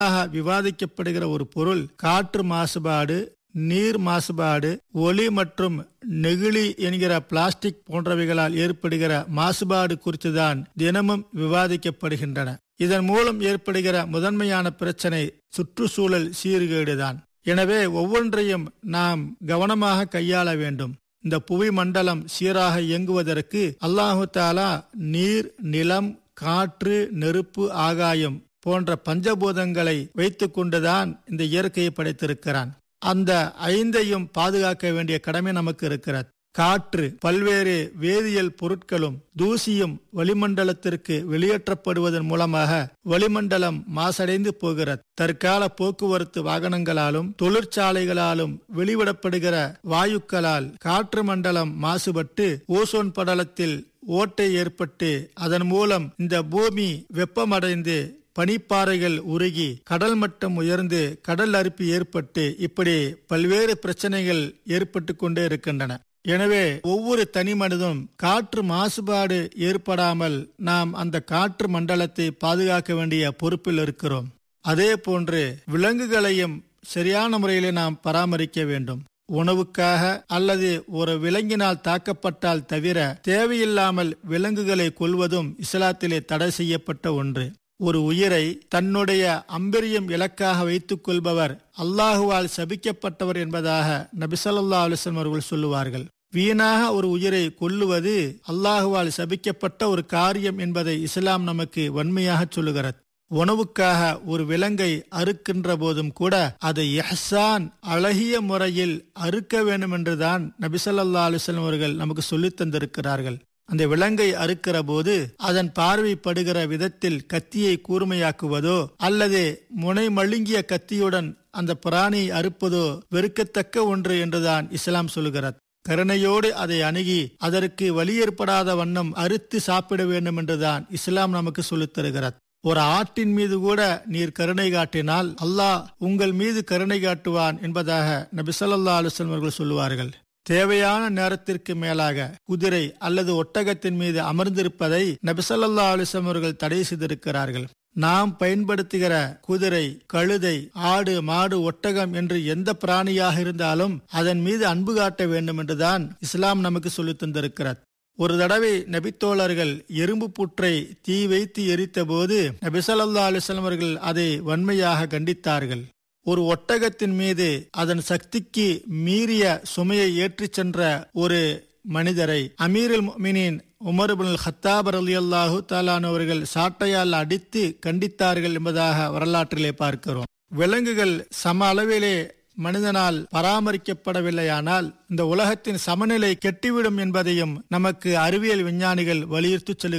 விவாதிக்கப்படுகிற ஒரு பொருள் காற்று மாசுபாடு நீர் மாசுபாடு ஒலி மற்றும் நெகிழி என்கிற பிளாஸ்டிக் போன்றவைகளால் ஏற்படுகிற மாசுபாடு குறித்துதான் தினமும் விவாதிக்கப்படுகின்றன இதன் மூலம் ஏற்படுகிற முதன்மையான பிரச்சனை சுற்றுச்சூழல் சீர்கேடுதான் எனவே ஒவ்வொன்றையும் நாம் கவனமாக கையாள வேண்டும் இந்த புவி மண்டலம் சீராக இயங்குவதற்கு அல்லாஹு தாலா நீர் நிலம் காற்று நெருப்பு ஆகாயம் போன்ற பஞ்சபூதங்களை வைத்துக் கொண்டுதான் இந்த இயற்கையை படைத்திருக்கிறான் அந்த ஐந்தையும் பாதுகாக்க வேண்டிய கடமை நமக்கு இருக்கிறது காற்று பல்வேறு வேதியியல் பொருட்களும் தூசியும் வளிமண்டலத்திற்கு வெளியேற்றப்படுவதன் மூலமாக வளிமண்டலம் மாசடைந்து போகிறது தற்கால போக்குவரத்து வாகனங்களாலும் தொழிற்சாலைகளாலும் வெளிவிடப்படுகிற வாயுக்களால் காற்று மண்டலம் மாசுபட்டு ஓசோன் படலத்தில் ஓட்டை ஏற்பட்டு அதன் மூலம் இந்த பூமி வெப்பமடைந்து பனிப்பாறைகள் உருகி கடல் மட்டம் உயர்ந்து கடல் அரிப்பு ஏற்பட்டு இப்படி பல்வேறு பிரச்சனைகள் ஏற்பட்டு கொண்டே இருக்கின்றன எனவே ஒவ்வொரு தனி மனிதனும் காற்று மாசுபாடு ஏற்படாமல் நாம் அந்த காற்று மண்டலத்தை பாதுகாக்க வேண்டிய பொறுப்பில் இருக்கிறோம் அதே போன்று விலங்குகளையும் சரியான முறையில் நாம் பராமரிக்க வேண்டும் உணவுக்காக அல்லது ஒரு விலங்கினால் தாக்கப்பட்டால் தவிர தேவையில்லாமல் விலங்குகளை கொல்வதும் இஸ்லாத்திலே தடை செய்யப்பட்ட ஒன்று ஒரு உயிரை தன்னுடைய அம்பெரியம் இலக்காக வைத்துக் கொள்பவர் அல்லாஹுவால் சபிக்கப்பட்டவர் என்பதாக நபிசல்லா அலுவலம் அவர்கள் சொல்லுவார்கள் வீணாக ஒரு உயிரை கொல்லுவது அல்லாஹுவால் சபிக்கப்பட்ட ஒரு காரியம் என்பதை இஸ்லாம் நமக்கு வன்மையாக சொல்லுகிறது உணவுக்காக ஒரு விலங்கை அறுக்கின்ற போதும் கூட அதை எஹ்சான் அழகிய முறையில் அறுக்க வேண்டும் என்றுதான் நபிசல்லா அலுவலம் அவர்கள் நமக்கு சொல்லித் தந்திருக்கிறார்கள் அந்த விலங்கை அறுக்கிற போது அதன் பார்வைப்படுகிற விதத்தில் கத்தியை கூர்மையாக்குவதோ அல்லது முனை மழுங்கிய கத்தியுடன் அந்த பிராணியை அறுப்பதோ வெறுக்கத்தக்க ஒன்று என்றுதான் இஸ்லாம் சொல்கிறது கருணையோடு அதை அணுகி அதற்கு வலி ஏற்படாத வண்ணம் அறுத்து சாப்பிட வேண்டும் என்றுதான் இஸ்லாம் நமக்கு சொல்லித் தருகிறது ஒரு ஆட்டின் மீது கூட நீர் கருணை காட்டினால் அல்லாஹ் உங்கள் மீது கருணை காட்டுவான் என்பதாக நபிசல்லா அலுவலம் அவர்கள் சொல்லுவார்கள் தேவையான நேரத்திற்கு மேலாக குதிரை அல்லது ஒட்டகத்தின் மீது அமர்ந்திருப்பதை நபிசல்லா அலிசம் அவர்கள் தடை செய்திருக்கிறார்கள் நாம் பயன்படுத்துகிற குதிரை கழுதை ஆடு மாடு ஒட்டகம் என்று எந்த பிராணியாக இருந்தாலும் அதன் மீது அன்பு காட்ட வேண்டும் என்றுதான் இஸ்லாம் நமக்கு சொல்லித் தந்திருக்கிறார் ஒரு தடவை நபித்தோழர்கள் எறும்பு புற்றை தீ வைத்து எரித்த போது நபிசல்லா அலிஸ்லாம் அவர்கள் அதை வன்மையாக கண்டித்தார்கள் ஒரு ஒட்டகத்தின் மீது அதன் சக்திக்கு மீறிய சுமையை ஏற்றிச் சென்ற ஒரு மனிதரை அமீருல் மினின் உமர் பின் ஹத்தாப் அலி அல்லாஹு தாலானவர்கள் சாட்டையால் அடித்து கண்டித்தார்கள் என்பதாக வரலாற்றிலே பார்க்கிறோம் விலங்குகள் சம அளவிலே மனிதனால் பராமரிக்கப்படவில்லையானால் இந்த உலகத்தின் சமநிலை கெட்டுவிடும் என்பதையும் நமக்கு அறிவியல் விஞ்ஞானிகள் வலியுறுத்தி